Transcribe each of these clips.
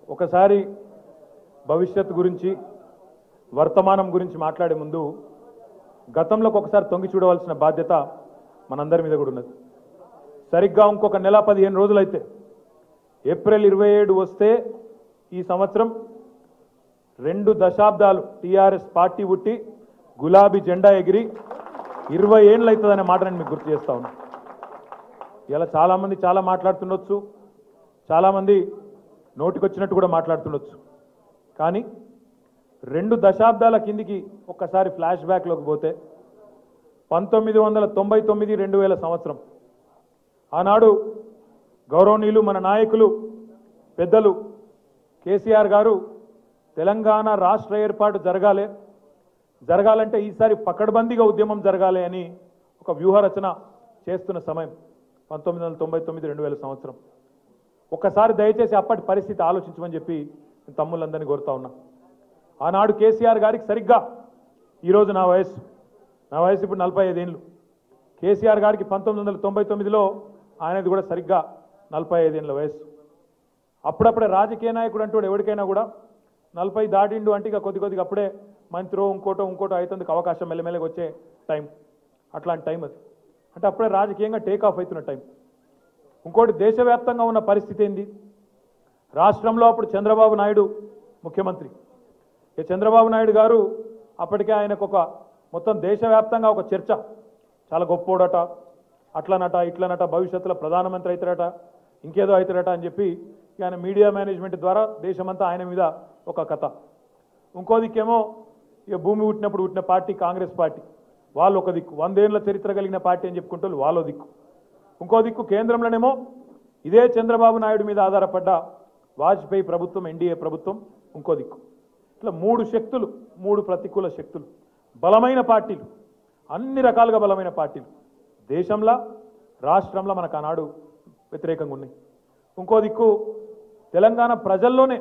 ఒకసారి భవిష్యత్తు గురించి వర్తమానం గురించి మాట్లాడే ముందు గతంలోకి ఒకసారి తొంగి చూడవలసిన బాధ్యత మనందరి మీద కూడా ఉన్నది సరిగ్గా ఇంకొక నెల పదిహేను రోజులైతే ఏప్రిల్ ఇరవై ఏడు వస్తే ఈ సంవత్సరం రెండు దశాబ్దాలు టీఆర్ఎస్ పార్టీ పుట్టి గులాబీ జెండా ఎగిరి ఇరవై ఏళ్ళు అవుతుందనే మాట నేను మీకు గుర్తు చేస్తా ఉన్నా ఇలా చాలామంది చాలా మాట్లాడుతుండొచ్చు చాలామంది నోటికొచ్చినట్టు కూడా మాట్లాడుతుండొచ్చు కానీ రెండు దశాబ్దాల కిందికి ఒక్కసారి ఫ్లాష్ బ్యాక్లోకి పోతే పంతొమ్మిది వందల తొంభై తొమ్మిది రెండు వేల సంవత్సరం ఆనాడు గౌరవనీయులు మన నాయకులు పెద్దలు కేసీఆర్ గారు తెలంగాణ రాష్ట్ర ఏర్పాటు జరగాలి జరగాలంటే ఈసారి పకడ్బందీగా ఉద్యమం జరగాలి అని ఒక వ్యూహరచన చేస్తున్న సమయం పంతొమ్మిది వందల తొంభై తొమ్మిది రెండు వేల సంవత్సరం ఒక్కసారి దయచేసి అప్పటి పరిస్థితి ఆలోచించమని చెప్పి నేను తమ్ముళ్ళందరినీ కోరుతా ఉన్నా ఆనాడు కేసీఆర్ గారికి సరిగ్గా ఈరోజు నా వయసు నా వయసు ఇప్పుడు నలభై ఐదేళ్ళు కేసీఆర్ గారికి పంతొమ్మిది వందల తొంభై తొమ్మిదిలో ఆయనది కూడా సరిగ్గా నలభై ఐదేళ్ళ వయసు అప్పుడప్పుడే రాజకీయ నాయకుడు అంటూ ఎవరికైనా కూడా నలభై దాటిండు అంటే ఇక కొద్ది కొద్దిగా అప్పుడే మంత్రో ఇంకోటో ఇంకోటో అవుతుందికి అవకాశం మెల్లమెల్లగా వచ్చే టైం అట్లాంటి టైం అది అంటే అప్పుడే రాజకీయంగా టేక్ ఆఫ్ అవుతున్న టైం ఇంకోటి దేశవ్యాప్తంగా ఉన్న పరిస్థితి ఏంది రాష్ట్రంలో అప్పుడు చంద్రబాబు నాయుడు ముఖ్యమంత్రి ఈ చంద్రబాబు నాయుడు గారు అప్పటికే ఆయనకు ఒక మొత్తం దేశవ్యాప్తంగా ఒక చర్చ చాలా గొప్పోడట అట్లనట ఇట్లనట భవిష్యత్తులో ప్రధానమంత్రి అవుతాడట ఇంకేదో అవుతాడట అని చెప్పి ఇక ఆయన మీడియా మేనేజ్మెంట్ ద్వారా దేశమంతా ఆయన మీద ఒక కథ ఇంకో దిక్కేమో ఇక భూమి పుట్టినప్పుడు పుట్టిన పార్టీ కాంగ్రెస్ పార్టీ వాళ్ళు ఒక దిక్కు వందేళ్ల చరిత్ర కలిగిన పార్టీ అని చెప్పుకుంటూ వాళ్ళో దిక్కు ఇంకో దిక్కు కేంద్రంలోనేమో ఇదే చంద్రబాబు నాయుడు మీద ఆధారపడ్డ వాజ్పేయి ప్రభుత్వం ఎన్డీఏ ప్రభుత్వం ఇంకో దిక్కు ఇట్లా మూడు శక్తులు మూడు ప్రతికూల శక్తులు బలమైన పార్టీలు అన్ని రకాలుగా బలమైన పార్టీలు దేశంలో రాష్ట్రంలో మనకు ఆనాడు వ్యతిరేకంగా ఉన్నాయి ఇంకో దిక్కు తెలంగాణ ప్రజల్లోనే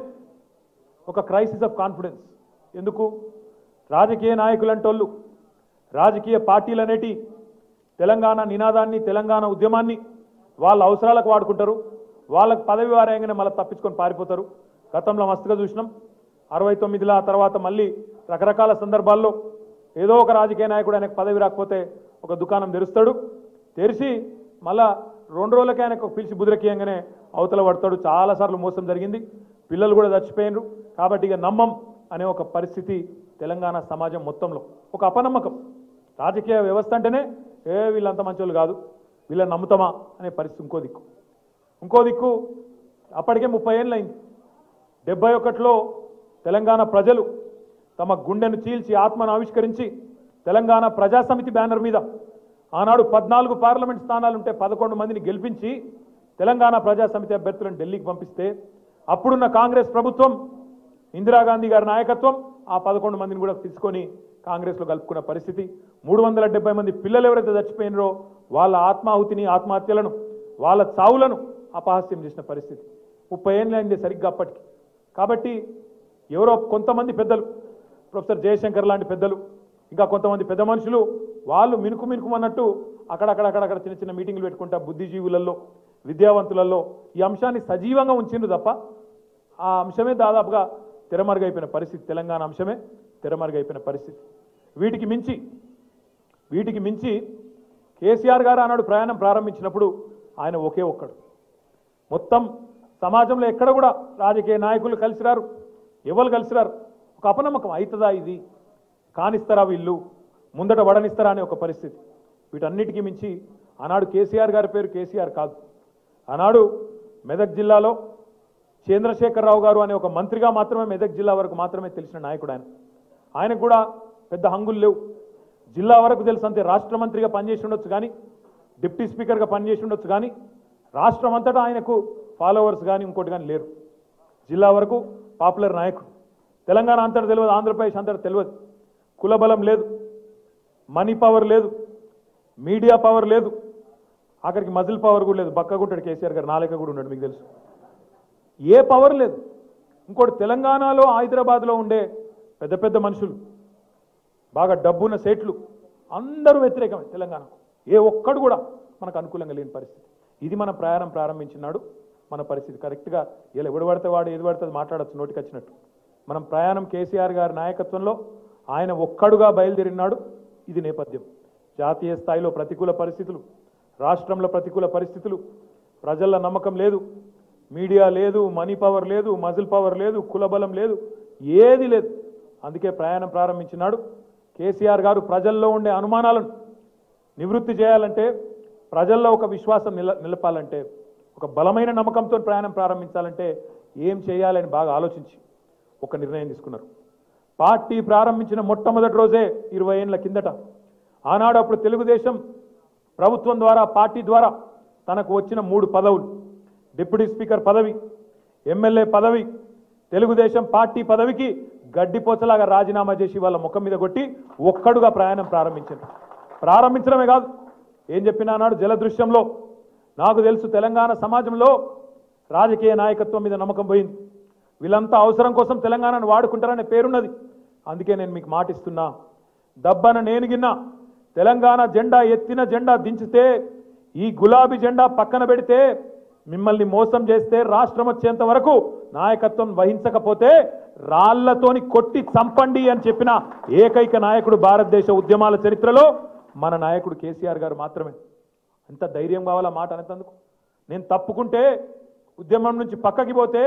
ఒక క్రైసిస్ ఆఫ్ కాన్ఫిడెన్స్ ఎందుకు రాజకీయ నాయకులంటోళ్ళు రాజకీయ పార్టీలు అనేటి తెలంగాణ నినాదాన్ని తెలంగాణ ఉద్యమాన్ని వాళ్ళ అవసరాలకు వాడుకుంటారు వాళ్ళకి పదవి వారేయంగానే మళ్ళీ తప్పించుకొని పారిపోతారు గతంలో మస్తుగా చూసినాం అరవై తొమ్మిదిలో ఆ తర్వాత మళ్ళీ రకరకాల సందర్భాల్లో ఏదో ఒక రాజకీయ నాయకుడు ఆయనకు పదవి రాకపోతే ఒక దుకాణం తెరుస్తాడు తెరిచి మళ్ళా రెండు రోజులకే ఆయనకు పిలిచి బుదిరకీయంగానే అవతల పడతాడు చాలాసార్లు మోసం జరిగింది పిల్లలు కూడా చచ్చిపోయినరు కాబట్టి ఇక నమ్మం అనే ఒక పరిస్థితి తెలంగాణ సమాజం మొత్తంలో ఒక అపనమ్మకం రాజకీయ వ్యవస్థ అంటేనే ఏ వీళ్ళంత మంచోళ్ళు కాదు వీళ్ళని నమ్ముతామా అనే పరిస్థితి ఇంకో దిక్కు ఇంకో దిక్కు అప్పటికే ముప్పై ఏళ్ళు అయింది డెబ్బై ఒకటిలో తెలంగాణ ప్రజలు తమ గుండెను చీల్చి ఆత్మను ఆవిష్కరించి తెలంగాణ ప్రజాసమితి బ్యానర్ మీద ఆనాడు పద్నాలుగు పార్లమెంట్ స్థానాలుంటే పదకొండు మందిని గెలిపించి తెలంగాణ ప్రజాసమితి అభ్యర్థులను ఢిల్లీకి పంపిస్తే అప్పుడున్న కాంగ్రెస్ ప్రభుత్వం ఇందిరాగాంధీ గారి నాయకత్వం ఆ పదకొండు మందిని కూడా తీసుకొని కాంగ్రెస్లో కలుపుకున్న పరిస్థితి మూడు వందల డెబ్బై మంది పిల్లలు ఎవరైతే చచ్చిపోయినరో వాళ్ళ ఆత్మాహుతిని ఆత్మహత్యలను వాళ్ళ చావులను అపహాస్యం చేసిన పరిస్థితి ముప్పై ఏళ్ళు అయింది సరిగ్గా అప్పటికి కాబట్టి ఎవరో కొంతమంది పెద్దలు ప్రొఫెసర్ జయశంకర్ లాంటి పెద్దలు ఇంకా కొంతమంది పెద్ద మనుషులు వాళ్ళు మినుకు మినుకుమన్నట్టు అక్కడక్కడ అక్కడక్కడ చిన్న చిన్న మీటింగ్లు పెట్టుకుంటా బుద్ధిజీవులలో విద్యావంతులలో ఈ అంశాన్ని సజీవంగా ఉంచిండ్రు తప్ప ఆ అంశమే దాదాపుగా తెరమరుగైపోయిన పరిస్థితి తెలంగాణ అంశమే తెరమరుగైపోయిన పరిస్థితి వీటికి మించి వీటికి మించి కేసీఆర్ గారు ఆనాడు ప్రయాణం ప్రారంభించినప్పుడు ఆయన ఒకే ఒక్కడు మొత్తం సమాజంలో ఎక్కడ కూడా రాజకీయ నాయకులు కలిసిరారు ఎవరు కలిసిరారు ఒక అపనమ్మకం అవుతుందా ఇది కానిస్తారా వీళ్ళు ముందట వడనిస్తారా అనే ఒక పరిస్థితి వీటన్నిటికీ మించి ఆనాడు కేసీఆర్ గారి పేరు కేసీఆర్ కాదు ఆనాడు మెదక్ జిల్లాలో చంద్రశేఖరరావు గారు అనే ఒక మంత్రిగా మాత్రమే మెదక్ జిల్లా వరకు మాత్రమే తెలిసిన నాయకుడు ఆయన ఆయనకు కూడా పెద్ద హంగులు లేవు జిల్లా వరకు తెలుసు అంతే రాష్ట్ర మంత్రిగా పనిచేసి ఉండొచ్చు కానీ డిప్యూటీ స్పీకర్గా పనిచేసి ఉండొచ్చు కానీ రాష్ట్రం అంతటా ఆయనకు ఫాలోవర్స్ కానీ ఇంకోటి కానీ లేరు జిల్లా వరకు పాపులర్ నాయకుడు తెలంగాణ అంతటా తెలియదు ఆంధ్రప్రదేశ్ అంతటా తెలియదు కులబలం లేదు మనీ పవర్ లేదు మీడియా పవర్ లేదు ఆఖరికి మజిల్ పవర్ కూడా లేదు బక్కగుంటాడు కేసీఆర్ గారు నాలేక కూడా ఉన్నాడు మీకు తెలుసు ఏ పవర్ లేదు ఇంకోటి తెలంగాణలో హైదరాబాద్లో ఉండే పెద్ద పెద్ద మనుషులు బాగా డబ్బున్న సేట్లు అందరూ వ్యతిరేకమే తెలంగాణకు ఏ ఒక్కడు కూడా మనకు అనుకూలంగా లేని పరిస్థితి ఇది మన ప్రయాణం ప్రారంభించినాడు మన పరిస్థితి కరెక్ట్గా ఇలా ఎవడు పడితే వాడు ఏది పడితే అది మాట్లాడచ్చు నోటికి వచ్చినట్టు మనం ప్రయాణం కేసీఆర్ గారి నాయకత్వంలో ఆయన ఒక్కడుగా బయలుదేరినాడు ఇది నేపథ్యం జాతీయ స్థాయిలో ప్రతికూల పరిస్థితులు రాష్ట్రంలో ప్రతికూల పరిస్థితులు ప్రజల నమ్మకం లేదు మీడియా లేదు మనీ పవర్ లేదు మజిల్ పవర్ లేదు కులబలం లేదు ఏది లేదు అందుకే ప్రయాణం ప్రారంభించినాడు కేసీఆర్ గారు ప్రజల్లో ఉండే అనుమానాలను నివృత్తి చేయాలంటే ప్రజల్లో ఒక విశ్వాసం నిల నిలపాలంటే ఒక బలమైన నమ్మకంతో ప్రయాణం ప్రారంభించాలంటే ఏం చేయాలని బాగా ఆలోచించి ఒక నిర్ణయం తీసుకున్నారు పార్టీ ప్రారంభించిన మొట్టమొదటి రోజే ఇరవై ఏళ్ళ కిందట ఆనాడు అప్పుడు తెలుగుదేశం ప్రభుత్వం ద్వారా పార్టీ ద్వారా తనకు వచ్చిన మూడు పదవులు డిప్యూటీ స్పీకర్ పదవి ఎమ్మెల్యే పదవి తెలుగుదేశం పార్టీ పదవికి గడ్డిపోచలాగా రాజీనామా చేసి వాళ్ళ ముఖం మీద కొట్టి ఒక్కడుగా ప్రయాణం ప్రారంభించింది ప్రారంభించడమే కాదు ఏం చెప్పినా నాడు జలదృశ్యంలో నాకు తెలుసు తెలంగాణ సమాజంలో రాజకీయ నాయకత్వం మీద నమ్మకం పోయింది వీళ్ళంతా అవసరం కోసం తెలంగాణను వాడుకుంటారనే పేరున్నది అందుకే నేను మీకు మాటిస్తున్నా దబ్బన నేను గిన్నా తెలంగాణ జెండా ఎత్తిన జెండా దించితే ఈ గులాబీ జెండా పక్కన పెడితే మిమ్మల్ని మోసం చేస్తే రాష్ట్రం వచ్చేంత వరకు నాయకత్వం వహించకపోతే రాళ్లతోని కొట్టి చంపండి అని చెప్పిన ఏకైక నాయకుడు భారతదేశ ఉద్యమాల చరిత్రలో మన నాయకుడు కేసీఆర్ గారు మాత్రమే అంత ధైర్యం కావాలా మాట అనేందుకు నేను తప్పుకుంటే ఉద్యమం నుంచి పక్కకి పోతే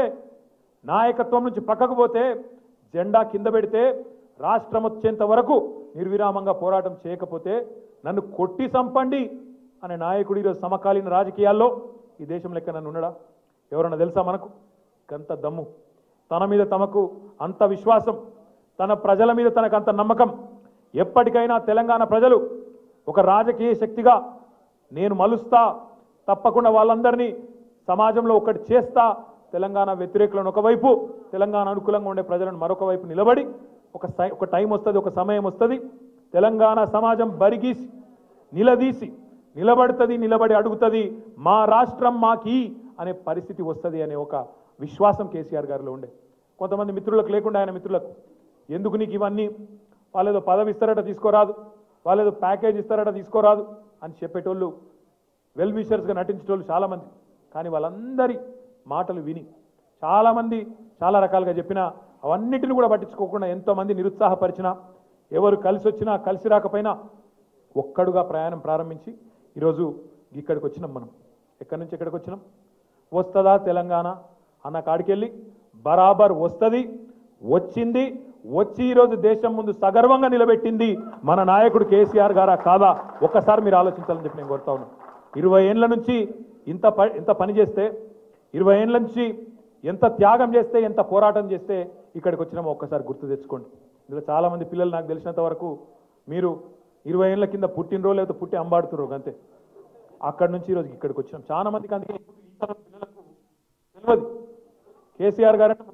నాయకత్వం నుంచి పక్కకు పోతే జెండా కింద పెడితే రాష్ట్రం వచ్చేంత వరకు నిర్విరామంగా పోరాటం చేయకపోతే నన్ను కొట్టి చంపండి అనే నాయకుడు ఈరోజు సమకాలీన రాజకీయాల్లో ఈ దేశం లెక్క నన్ను ఉన్నాడా ఎవరన్నా తెలుసా మనకు అంత దమ్ము తన మీద తమకు అంత విశ్వాసం తన ప్రజల మీద తనకు అంత నమ్మకం ఎప్పటికైనా తెలంగాణ ప్రజలు ఒక రాజకీయ శక్తిగా నేను మలుస్తా తప్పకుండా వాళ్ళందరినీ సమాజంలో ఒకటి చేస్తా తెలంగాణ వ్యతిరేకులను ఒకవైపు తెలంగాణ అనుకూలంగా ఉండే ప్రజలను మరొక వైపు నిలబడి ఒక సై- ఒక టైం వస్తుంది ఒక సమయం వస్తుంది తెలంగాణ సమాజం బరిగీసి నిలదీసి నిలబడుతుంది నిలబడి అడుగుతుంది మా రాష్ట్రం మాకి అనే పరిస్థితి వస్తుంది అనే ఒక విశ్వాసం కేసీఆర్ గారిలో ఉండే కొంతమంది మిత్రులకు లేకుండా ఆయన మిత్రులకు ఎందుకు నీకు ఇవన్నీ వాళ్ళేదో పదవి ఇస్తారట తీసుకోరాదు వాళ్ళేదో ప్యాకేజ్ ఇస్తారట తీసుకోరాదు అని చెప్పేటోళ్ళు వెల్ విషర్స్గా నటించేటోళ్ళు చాలామంది కానీ వాళ్ళందరి మాటలు విని చాలామంది చాలా రకాలుగా చెప్పినా అవన్నిటిని కూడా పట్టించుకోకుండా ఎంతోమంది నిరుత్సాహపరిచినా ఎవరు కలిసి వచ్చినా కలిసి రాకపోయినా ఒక్కడుగా ప్రయాణం ప్రారంభించి ఈరోజు ఇక్కడికి వచ్చినాం మనం ఎక్కడి నుంచి ఎక్కడికి వచ్చినాం వస్తుందా తెలంగాణ అన్న కాడికెళ్ళి బరాబర్ వస్తుంది వచ్చింది వచ్చి ఈరోజు దేశం ముందు సగర్వంగా నిలబెట్టింది మన నాయకుడు కేసీఆర్ గారా కాదా ఒక్కసారి మీరు ఆలోచించాలని చెప్పి నేను కోరుతా ఉన్నాను ఇరవై ఏండ్ల నుంచి ఇంత ప ఇంత పని చేస్తే ఇరవై ఏండ్ల నుంచి ఎంత త్యాగం చేస్తే ఎంత పోరాటం చేస్తే ఇక్కడికి వచ్చినామో ఒక్కసారి గుర్తు తెచ్చుకోండి ఇందులో చాలామంది పిల్లలు నాకు తెలిసినంత వరకు మీరు ఇరవై ఏళ్ళ కింద పుట్టినరోజు లేకపోతే పుట్టి అంబాడుతున్నారు అంతే అక్కడి నుంచి ఈరోజు ఇక్కడికి వచ్చినాం చాలా మందికి అందుకే ఈ తరం పిల్లలకు తెలియదు కేసీఆర్ గారు అంటే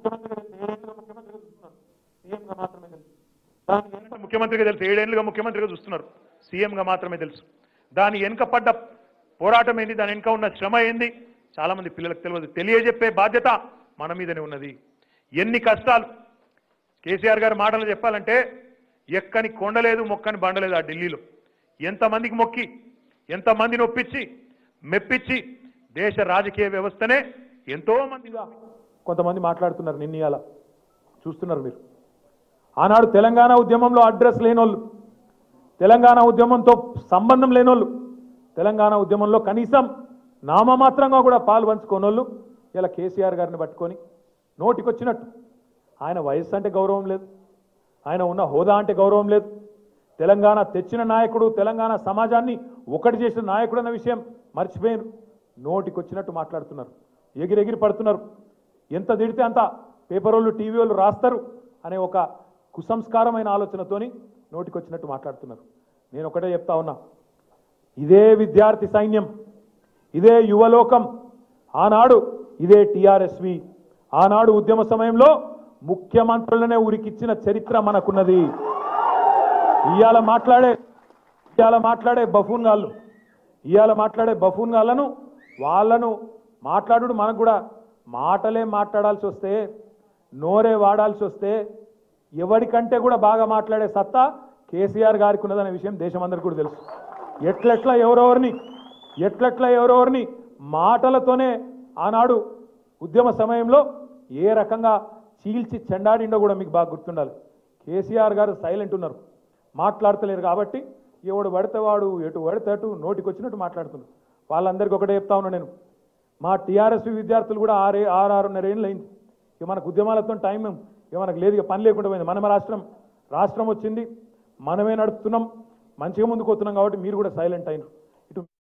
ముఖ్యమంత్రిగా తెలుసు ఏడేళ్లుగా ముఖ్యమంత్రిగా చూస్తున్నారు సీఎంగా మాత్రమే తెలుసు దాని వెనుక పడ్డ పోరాటం ఏంది దాని వెనుక ఉన్న శ్రమ ఏంది చాలా మంది పిల్లలకు తెలియదు తెలియజెప్పే బాధ్యత మన మీదనే ఉన్నది ఎన్ని కష్టాలు కేసీఆర్ గారి మాటలు చెప్పాలంటే ఎక్కని కొండలేదు మొక్కని బండలేదు ఆ ఢిల్లీలో ఎంతమందికి మొక్కి ఎంతమందిని ఒప్పించి మెప్పించి దేశ రాజకీయ వ్యవస్థనే ఎంతో మందిగా కొంతమంది మాట్లాడుతున్నారు నిన్న ఇవాళ చూస్తున్నారు మీరు ఆనాడు తెలంగాణ ఉద్యమంలో అడ్రస్ లేనోళ్ళు తెలంగాణ ఉద్యమంతో సంబంధం లేనోళ్ళు తెలంగాణ ఉద్యమంలో కనీసం నామమాత్రంగా కూడా పాలు పంచుకోనోళ్ళు ఇలా కేసీఆర్ గారిని పట్టుకొని నోటికొచ్చినట్టు ఆయన వయస్సు అంటే గౌరవం లేదు ఆయన ఉన్న హోదా అంటే గౌరవం లేదు తెలంగాణ తెచ్చిన నాయకుడు తెలంగాణ సమాజాన్ని ఒకటి చేసిన నాయకుడు అన్న విషయం మర్చిపోయారు నోటికొచ్చినట్టు మాట్లాడుతున్నారు ఎగిరెగిరి పడుతున్నారు ఎంత తిడితే అంత పేపర్ వాళ్ళు టీవీ వాళ్ళు రాస్తారు అనే ఒక కుసంస్కారమైన ఆలోచనతోని నోటికొచ్చినట్టు మాట్లాడుతున్నారు నేను ఒకటే చెప్తా ఉన్నా ఇదే విద్యార్థి సైన్యం ఇదే యువలోకం ఆనాడు ఇదే టిఆర్ఎస్వి ఆనాడు ఉద్యమ సమయంలో ముఖ్యమంత్రులనే ఉరికిచ్చిన చరిత్ర మనకున్నది ఇవాళ మాట్లాడే ఇవాళ మాట్లాడే బఫూన్ గాళ్ళు ఇవాళ మాట్లాడే బఫూన్ గాళ్ళను వాళ్ళను మాట్లాడు మనకు కూడా మాటలే మాట్లాడాల్సి వస్తే నోరే వాడాల్సి వస్తే ఎవరికంటే కూడా బాగా మాట్లాడే సత్తా కేసీఆర్ గారికి ఉన్నదనే విషయం దేశమందరికీ కూడా తెలుసు ఎట్లెట్లా ఎవరెవరిని ఎట్లెట్లా ఎవరెవరిని మాటలతోనే ఆనాడు ఉద్యమ సమయంలో ఏ రకంగా చీల్చి చెండాడిండో కూడా మీకు బాగా గుర్తుండాలి కేసీఆర్ గారు సైలెంట్ ఉన్నారు మాట్లాడతలేరు కాబట్టి ఎవడు పడితే వాడు ఎటు పడితే అటు నోటికి వచ్చినట్టు మాట్లాడుతున్నారు వాళ్ళందరికీ ఒకటే చెప్తా ఉన్నా నేను మా టీఆర్ఎస్ విద్యార్థులు కూడా ఆరే ఆరు ఆరున్నర ఏళ్ళు అయింది ఇక మనకు ఉద్యమాలతో టైం ఇక మనకు లేదు ఇక పని లేకుండా పోయింది మనమ రాష్ట్రం రాష్ట్రం వచ్చింది మనమే నడుపుతున్నాం మంచిగా ముందుకు వస్తున్నాం కాబట్టి మీరు కూడా సైలెంట్ అయినారు